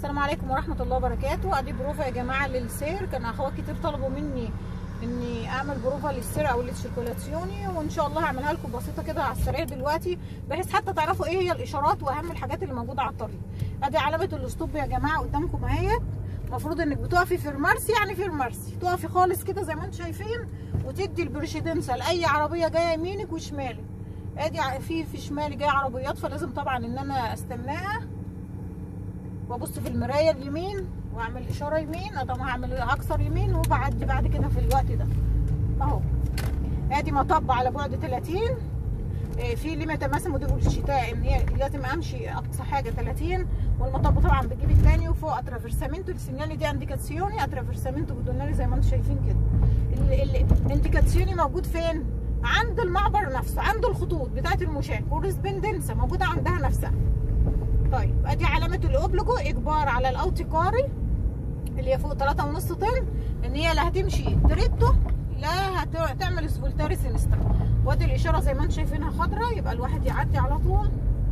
السلام عليكم ورحمه الله وبركاته ادي بروفا يا جماعه للسير كان اخوات كتير طلبوا مني اني اعمل بروفا للسير او للسيركولاتيوني وان شاء الله هعملها لكم بسيطه كده على السريع دلوقتي بحيث حتى تعرفوا ايه هي الاشارات واهم الحاجات اللي موجوده على الطريق ادي علامه الاسطوب يا جماعه قدامكم اهيت المفروض انك بتقفي في المرسي يعني في المرسي تقفي خالص كده زي ما انتم شايفين وتدي البرشيدنسه لاي عربيه جايه يمينك وشمالك ادي في في شمالي جايه عربيات فلازم طبعا ان انا استناها وابص في المرايه اليمين واعمل اشاره يمين طبعا هعمل هكسر يمين وبعدي بعد كده في الوقت ده اهو ادي مطب على بعد 30 في ليميت تماسم ودي الشتاء ان هي لازم امشي اقصى حاجه 30 والمطب طبعا بتجيب الثاني وفوق اترافيرسامنتو السينيالي دي انديكاسيوني اترافيرسامنتو بدونالي زي ما انتم شايفين كده الانديكاسيوني موجود فين؟ عند المعبر نفسه عند الخطوط بتاعه المشاة كورسبندنسا موجوده عندها نفسها طيب ادي علامه الاوبلوجو اجبار على الاوتيكاري اللي هي فوق 3.5 طن ان هي لا هتمشي دريتو لا هتعمل سفولتاري سينسترا وادي الاشاره زي ما انتم شايفينها خضراء يبقى الواحد يعدي على طول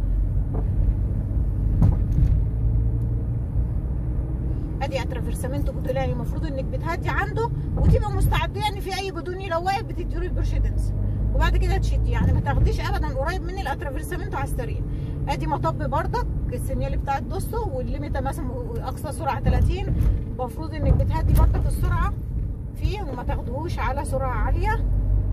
ادي اترافيرسامنتو بدولاني المفروض انك بتهدي عنده وتبقى مستعده ان في اي بدوني لو واقف بتديله البرشيدنس وبعد كده تشدي يعني ما تاخديش ابدا قريب من الاترافيرسامنتو على السريع ادي مطب بردك السنيال بتاع الدوسو والليميت مثلا اقصى سرعه 30 المفروض انك بتهدي بردك السرعه فيه وما تاخدهوش على سرعه عاليه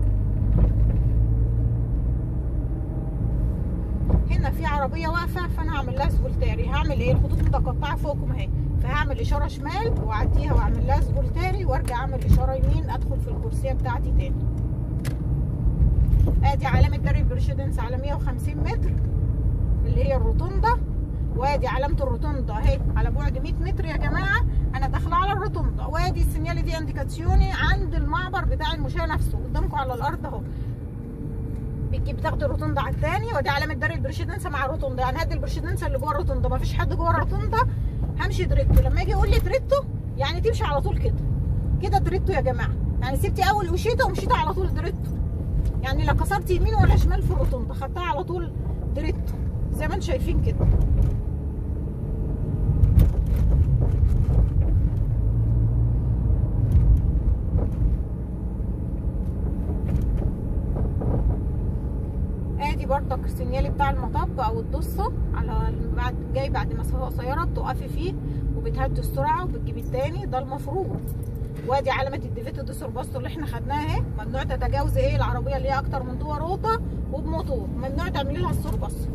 هنا في عربيه واقفه فانا هعمل لها سبولتاري هعمل ايه الخطوط متقطعه فوقكم اهي فهعمل اشاره شمال واعديها واعمل لها سبولتاري وارجع اعمل اشاره يمين ادخل في الكرسيه بتاعتي تاني ادي علامه داري برشيدنس على 150 متر اللي هي الروتوندا وادي علامه الروتوندا اهي على بعد 100 متر يا جماعه انا داخله على الروتوندا وادي السينيالي دي انديكاسيوني عند المعبر بتاع المشاة نفسه قدامكم على الارض اهو بتجيب بتاخد الروتوندا على الثاني ودي علامه داري البرشيدنسا مع الروتوندا يعني هدي البرشيدنسا اللي جوه الروتوندا مفيش حد جوه الروتوندا همشي دريتو لما يجي يقول لي دريتو يعني تمشي على طول كده كده دريتو يا جماعه يعني سبتي اول وشيته ومشيتي على طول دريتو يعني لا كسرت يمين ولا شمال في الروتوندا خدتها على طول دريتو زي ما انتم شايفين كده ادي بردك السنيالي بتاع المطب او الدصه على بعد جاي بعد مسافه قصيره بتقفي فيه وبتهدي السرعه وبتجيبي التاني ده المفروض وادي علامه الديفيتو دي سورباستو اللي احنا خدناها اهي ممنوع تتجاوزي ايه العربيه اللي هي اكتر من دوا روطه وبموتور ممنوع تعملي لها السورباستو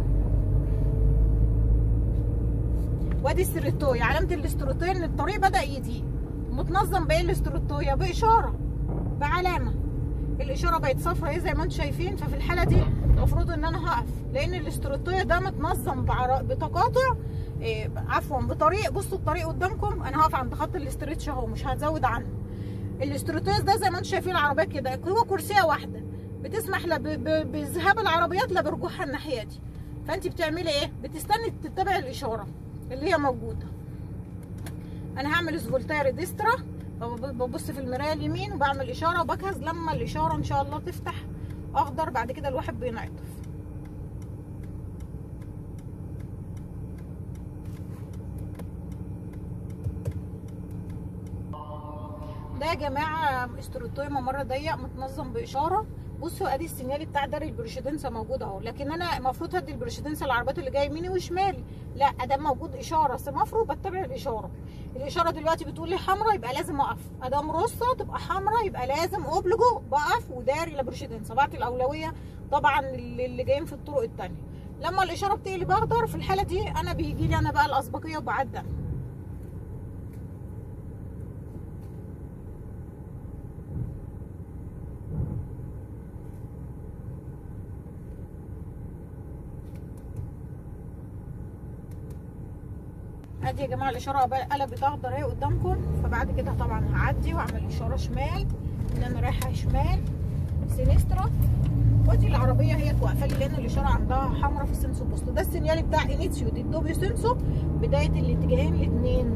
وادي السريتويا علامه الاستروتويا ان الطريق بدا يضيق متنظم بايه الاستروتويا باشاره بعلامه الاشاره بقت صفرا ايه زي ما انتم شايفين ففي الحاله دي المفروض ان انا هقف لان الاستروتويا ده متنظم بتقاطع إيه عفوا بطريق بصوا الطريق قدامكم انا هقف عند خط الاسترتش اهو مش هزود عنه الاستروتويا ده زي ما انتم شايفين العربيه كده هو كرسيه واحده بتسمح لا بذهاب العربيات لا برجوعها الناحيه دي فانت بتعملي ايه بتستني تتبعي الاشاره اللي هي موجوده انا هعمل سفولتاري ديسترا ببص في المرايه اليمين وبعمل اشاره وبجهز لما الاشاره ان شاء الله تفتح اخضر بعد كده الواحد بينعطف ده يا جماعه استروتويا ممر ضيق متنظم باشاره بصوا ادي السينيالي بتاع داري البرشيدنسا موجود اهو لكن انا المفروض هدي البرشيدنسا للعربيات اللي جايه يميني وشمالي لا ادام موجود اشاره المفروض بتبع الاشاره الاشاره دلوقتي بتقول لي حمراء يبقى لازم اقف ادام رصه تبقى حمراء يبقى لازم اوبلجو بقف وداري لبرشيدنسا بعطي الاولويه طبعا اللي جايين في الطرق الثانيه لما الاشاره بتقلب اخضر في الحاله دي انا بيجي لي انا بقى الاسبقيه وبعدي ادي يا جماعه الاشاره قلبت اخضر اهي قدامكم فبعد كده طبعا هعدي واعمل اشاره شمال ان انا رايحه شمال سينسترا وادي العربيه هي واقفه لي لان الاشاره عندها حمراء في السنسو بوست ده السينيالي بتاع انيتسيو دي الدوبيو سنسو بدايه الاتجاهين الاثنين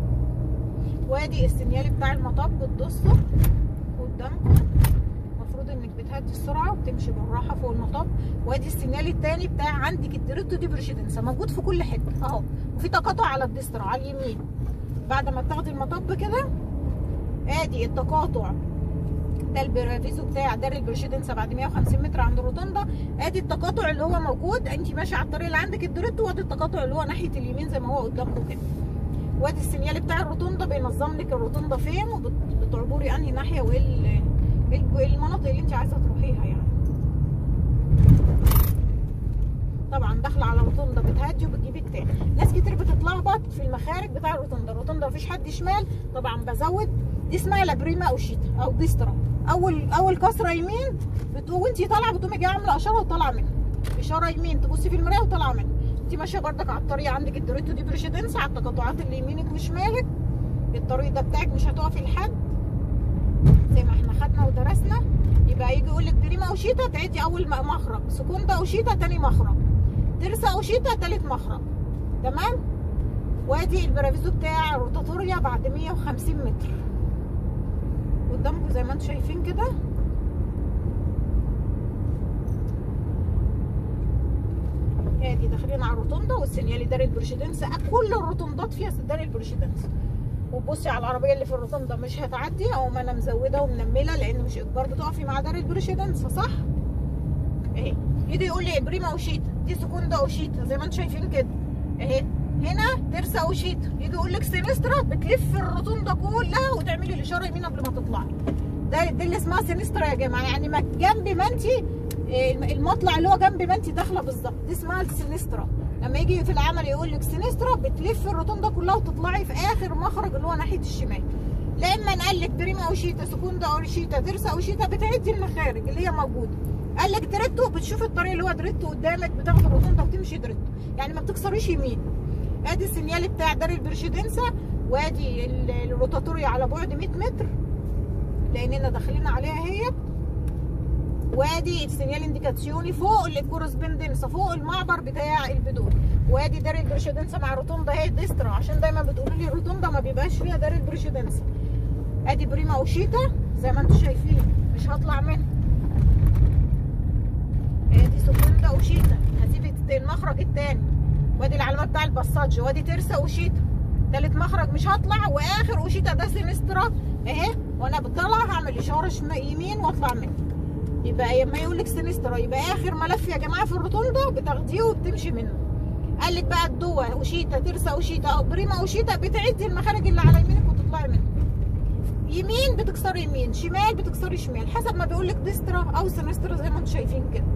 وادي السينيالي بتاع المطب الدصه قدامكم المفروض انك بتهدي السرعه وتمشي بالراحه فوق المطب وادي السينال التاني بتاع عندك الديريتو دي برشيدنسا موجود في كل حته اهو وفي تقاطع على الديسترا على اليمين بعد ما بتاخدي المطب كده ادي التقاطع ده البرافيزو بتاع دار البرشيدنسا بعد 150 متر عند الروتوندا ادي التقاطع اللي هو موجود انت ماشيه على الطريق اللي عندك الديريتو وادي التقاطع اللي هو ناحيه اليمين زي ما هو قدامكم كده وادي السينيال بتاع الروتوندا بينظم لك الروتوندا فين وبتعبري انهي ناحيه وايه المناطق اللي انت عايزه تروحيها يعني طبعا داخله على الروتوندا بتهدي وبتجيبي التاني ناس كتير بتتلخبط في المخارج بتاع الروتوندا الروتوندا مفيش حد شمال طبعا بزود دي اسمها لابريما او شيتا او ديسترا اول اول كسره يمين بتقوم وانت طالعه بتقومي جايه عامله اشاره وطالعه منها اشاره يمين تبصي في المرايه وطالعه منها انت ماشيه بردك على الطريق عندك الدوريتو دي بريشيدنس على التقاطعات اللي يمينك وشمالك الطريق ده بتاعك مش هتقفي لحد زي ما احنا خدنا ودرسنا يبقى يجي يقول لك دريما او شيتا تعدي اول مخرج سكوندا او شيتا تاني مخرج ترسا او شيتا تالت مخرج تمام وادي البرافيزو بتاع روتاتوريا بعد 150 متر قدامكم زي ما انتم شايفين كده ادي داخلين على الروتوندا والسينيالي دار البرشيدنس كل الروتوندات فيها دار البرشيدنس وبصي على العربيه اللي في الروتوندا مش هتعدي او ما انا مزوده ومنمله لان مش اجبار بتقفي مع دار البرشيدنس صح اهي يجي يقول لي بريما اوشيتا دي سكوندا اوشيتا زي ما انتم شايفين كده اهي هنا ترسا اوشيتا يجي يقول لك سينسترا بتلف الروتوندا كلها وتعملي الاشاره يمين قبل ما تطلعي ده دي اللي اسمها سينسترا يا جماعه يعني ما جنب ما انت المطلع اللي هو جنب ما انت داخله بالظبط دي اسمها السينسترا لما يجي في العمل يقول لك سينسترا بتلف الروتوندا كلها وتطلعي في اخر مخرج اللي هو ناحيه الشمال لما قال لك بريما اوشيتا سكوندا اوشيتا ترسا اوشيتا بتعدي المخارج اللي هي موجوده قال لك دريتو بتشوف الطريق اللي هو دريتو قدامك بتاخد الروتوندا وتمشي دريتو يعني ما بتكسريش يمين ادي السينيال بتاع دار البرشيدنسا وادي الروتاتوريا على بعد 100 متر لاننا داخلين عليها هي وادي السينيال انديكاسيوني فوق الكورسبندنسا فوق المعبر بتاع البدون وادي دار البرشيدنسا مع روتوندا هي ديسترا عشان دايما بتقولوا لي الروتوندا ما بيبقاش فيها دار البرشيدنسا ادي بريما اوشيتا زي ما انتم شايفين مش هطلع منها ادي سكوندا اوشيتا هسيب المخرج الثاني وادي العلامه بتاع الباساج وادي ترسا اوشيتا تالت مخرج مش هطلع واخر اوشيتا ده سينسترا اهي وانا بطلع هعمل اشاره يمين واطلع منه يبقى لما يقول لك سينسترا يبقى اخر ملف يا جماعه في الروتوندا بتاخديه وبتمشي منه قال لك بقى الدوا اوشيتا ترسا اوشيتا او بريما اوشيتا بتعدي المخارج اللي على يمينك وتطلعي منه يمين بتكسري يمين شمال بتكسري شمال حسب ما بيقول لك ديسترا او سينسترا زي ما انتم شايفين كده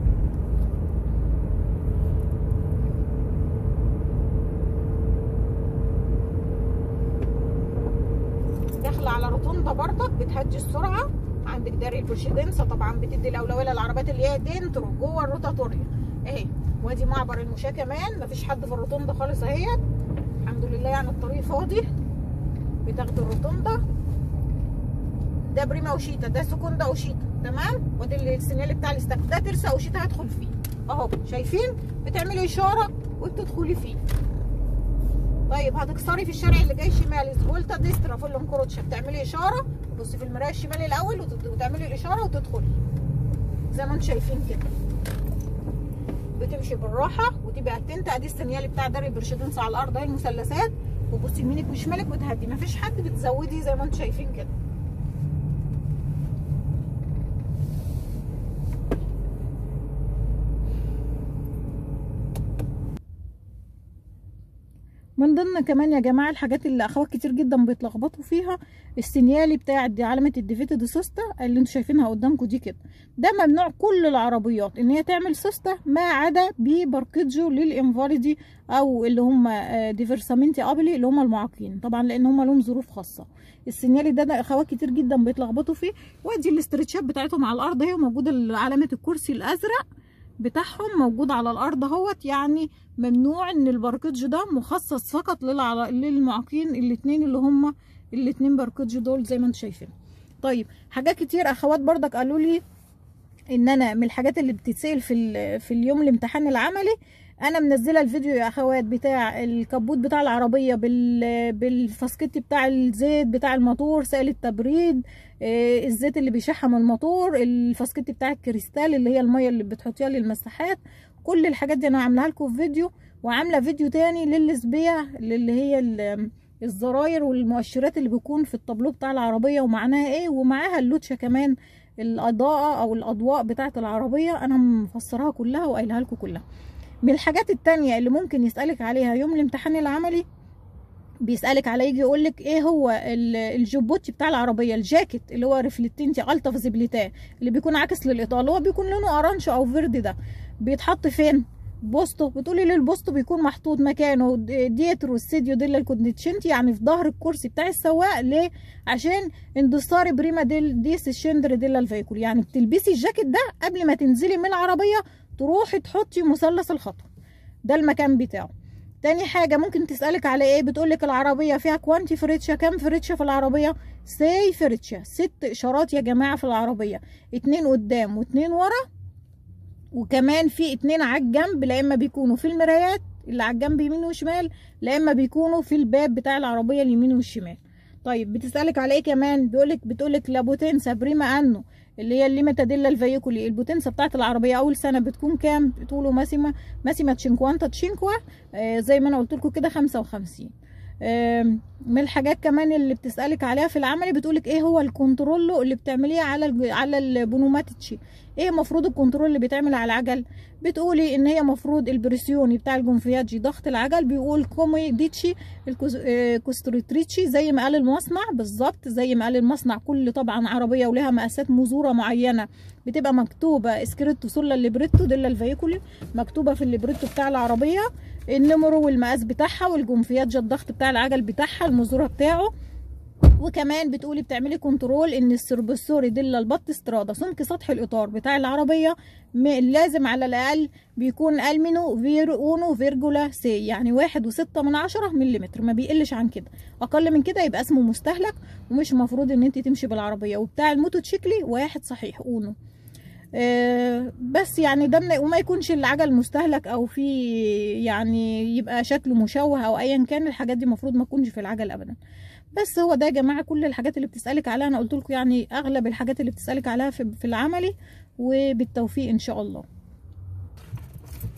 داخله على روتوندا برضك بتهدي السرعه عندك داري البرشيدنسا طبعا بتدي الاولويه للعربيات اللي هي دينترو جوه الروتاتوريا اهي وادي معبر المشاه كمان مفيش حد في الروتوندا خالص اهيت الحمد لله يعني الطريق فاضي بتاخدوا الروتوندا ده بريما اوشيتا ده سكوندا اوشيتا تمام وادي السينيال بتاع الاستاك ده ترسا اوشيتا هدخل فيه اهو شايفين بتعملي اشاره وبتدخلي فيه طيب هتكسري في الشارع اللي جاي شمال فولتا ديسترا فول كروتشا بتعملي اشاره تبصي في المرايه الشمالي الاول وتعملي الاشاره وتدخلي زي ما انتم شايفين كده بتمشي بالراحه وتبقى اتنت ادي السنيال بتاع دار البرشيدنس على الارض اهي المثلثات وبصي يمينك وشمالك وتهدي مفيش حد بتزودي زي ما انتم شايفين كده من ضمن كمان يا جماعه الحاجات اللي اخوات كتير جدا بيتلخبطوا فيها السينيالي بتاع دي علامه الديفيتو دي سوستا اللي انتوا شايفينها قدامكم دي كده ده ممنوع كل العربيات ان هي تعمل سوستا ما عدا بباركيجو للانفاليدي او اللي هم ديفرسامنتي ابلي اللي هم المعاقين طبعا لان هم لهم ظروف خاصه السينيالي ده, ده اخوات كتير جدا بيتلخبطوا فيه وادي الاسترتشات بتاعتهم على الارض اهي وموجوده علامه الكرسي الازرق بتاعهم موجود على الارض اهوت يعني ممنوع ان الباركيدج ده مخصص فقط للعر... للمعاقين الاثنين اللي هم الاثنين باركيدج دول زي ما انتم شايفين طيب حاجات كتير اخوات بردك قالوا لي ان انا من الحاجات اللي بتتسال في ال... في اليوم الامتحان العملي انا منزله الفيديو يا اخوات بتاع الكبوت بتاع العربيه بال بالفاسكت بتاع الزيت بتاع الموتور سائل التبريد آه، الزيت اللي بيشحم الموتور الفاسكت بتاع الكريستال اللي هي الميه اللي بتحطيها للمساحات كل الحاجات دي انا عاملاها لكم في فيديو وعامله فيديو تاني للسبيع اللي هي ال- الزراير والمؤشرات اللي بيكون في الطابلو بتاع العربيه ومعناها ايه ومعاها اللوتشه كمان الاضاءه او الاضواء بتاعه العربيه انا مفسراها كلها وقايلها لكم كلها من الحاجات التانية اللي ممكن يسألك عليها يوم الامتحان العملي بيسألك على يجي يقولك ايه هو ال- الجوبوتي بتاع العربية الجاكيت اللي هو ريفلتنتي التا فيزيبيليتاه اللي بيكون عكس للإطار اللي هو بيكون لونه أرانج أو فيردي ده بيتحط فين؟ بوستو بتقولي ليه البوستو بيكون محطوط مكانه د- ديترو السيديو ديلا الكونديتشنتي يعني في ظهر الكرسي بتاع السواق ليه عشان اندوستاري بريما ديل ديس الشندر ديلا الفيكول يعني بتلبسي الجاكيت ده قبل ما تنزلي من العربيه تروحي تحطي مثلث الخطر ده المكان بتاعه تاني حاجة ممكن تسألك على ايه بتقولك العربية فيها كوانتي فريتشا كام فريتشا في العربية سي فريتشا ست اشارات يا جماعة في العربية اتنين قدام واتنين ورا وكمان في اتنين على الجنب لا اما بيكونوا في المرايات اللي على الجنب يمين وشمال لا اما بيكونوا في الباب بتاع العربية اليمين والشمال طيب بتسألك على ايه كمان بيقولك بتقولك لابوتنسا بريما انو اللي هي الليميتا ديلا الفيكولي البوتنسا بتاعت العربيه اول سنه بتكون كام بتقولوا ماسيما ماسيما تشينكوانتا تشينكوا آه زي ما انا قلت لكم كده 55 آم، من الحاجات كمان اللي بتسالك عليها في العملي بتقولك ايه هو الكنترولو اللي بتعمليه على الج- على البونوماتيتشي ايه مفروض الكنترول اللي بيتعمل على العجل بتقولي ان هي مفروض البريسيوني بتاع الجونفياجي ضغط العجل بيقول كومي ديتشي الكوز- آه، كوستريتريتشي زي ما قال المصنع بالظبط زي ما قال المصنع كل طبعا عربيه ولها مقاسات مزوره معينه بتبقى مكتوبه اسكريتو سولا الليبريتو ديلا الفيكولي مكتوبه في الليبريتو بتاع العربيه النمرو والمقاس بتاعها والجنفياجة الضغط بتاع العجل بتاعها المزوره بتاعه وكمان بتقولي بتعملي كنترول ان السربسوري ديلا البط استرادا سمك سطح الاطار بتاع العربيه م- لازم على الاقل بيكون المينو فير اونو فيرجولا سي يعني واحد وستة من عشرة مليمتر ما بيقلش عن كده اقل من كده يبقى اسمه مستهلك ومش مفروض ان انت تمشي بالعربيه وبتاع الموتوتشيكلي واحد صحيح اونو آه، بس يعني ده من- وما يكونش العجل مستهلك او في يعني يبقى شكله مشوه او ايا كان الحاجات دي المفروض ما تكونش في العجل ابدا بس هو ده يا جماعه كل الحاجات اللي بتسالك عليها انا قلت لكم يعني اغلب الحاجات اللي بتسالك عليها في في العملي وبالتوفيق ان شاء الله